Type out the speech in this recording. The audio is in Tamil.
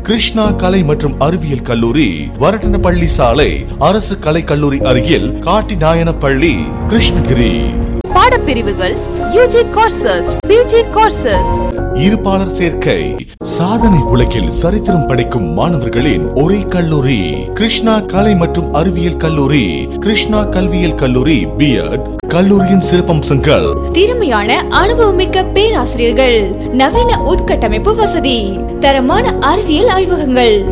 கிருஷ்ணா கலை மற்றும் அறிவியல் கல்லூரி வரட்டனப்பள்ளி சாலை அரசு கலை கல்லூரி அருகில் காட்டிநாயனப்பள்ளி கிருஷ்ணகிரி பாடப்பிரிவுகள் யூஜி கோர்சஸ் பிஜி கோர்சஸ் இருப்பாளர் சேர்க்கை சாதனை உலகில் சரித்திரம் படைக்கும் மாணவர்களின் ஒரே கல்லூரி கிருஷ்ணா கலை மற்றும் அறிவியல் கல்லூரி கிருஷ்ணா கல்வியியல் கல்லூரி பிஎட் கல்லூரியின் சிறப்பம்சங்கள் திறமையான அனுபவமிக்க பேராசிரியர்கள் நவீன உட்கட்டமைப்பு வசதி தரமான அறிவியல் ஆய்வகங்கள்